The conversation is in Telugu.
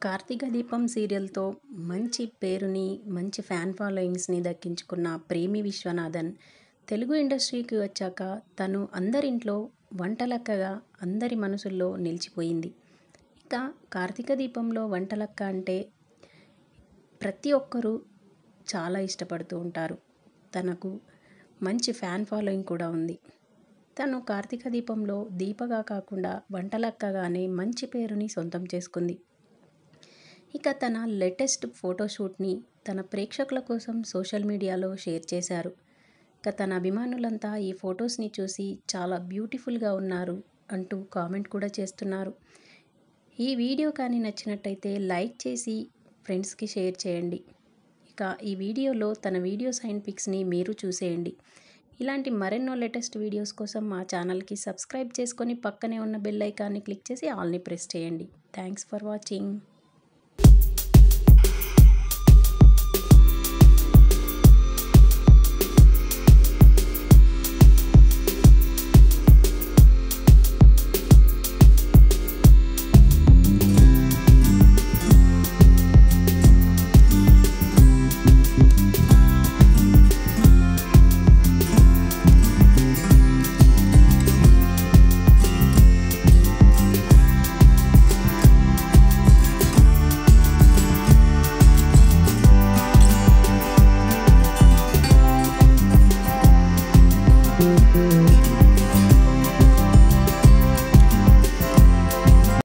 కార్తీక దీపం సీరియల్తో మంచి పేరుని మంచి ఫ్యాన్ ఫాలోయింగ్స్ని దక్కించుకున్న ప్రేమి విశ్వనాథన్ తెలుగు ఇండస్ట్రీకి వచ్చాక తను అందరింట్లో వంటలక్కగా అందరి మనసుల్లో నిలిచిపోయింది ఇక కార్తీక దీపంలో వంటలక్క అంటే ప్రతి ఒక్కరూ చాలా ఇష్టపడుతూ ఉంటారు తనకు మంచి ఫ్యాన్ ఫాలోయింగ్ కూడా ఉంది తను కార్తీక దీపంలో దీపగా కాకుండా వంటలక్కగానే మంచి పేరుని సొంతం చేసుకుంది ఇక తన లేటెస్ట్ ఫోటోషూట్ని తన ప్రేక్షకుల కోసం సోషల్ మీడియాలో షేర్ చేశారు ఇక తన అభిమానులంతా ఈ ఫొటోస్ని చూసి చాలా బ్యూటిఫుల్గా ఉన్నారు అంటూ కామెంట్ కూడా చేస్తున్నారు ఈ వీడియో కానీ నచ్చినట్టయితే లైక్ చేసి ఫ్రెండ్స్కి షేర్ చేయండి ఇక ఈ వీడియోలో తన వీడియో సైన్ పిక్స్ని మీరు చూసేయండి ఇలాంటి మరెన్నో లేటెస్ట్ వీడియోస్ కోసం మా ఛానల్కి సబ్స్క్రైబ్ చేసుకొని పక్కనే ఉన్న బెల్ ఐకాన్ని క్లిక్ చేసి ఆల్ని ప్రెస్ చేయండి థ్యాంక్స్ ఫర్ వాచింగ్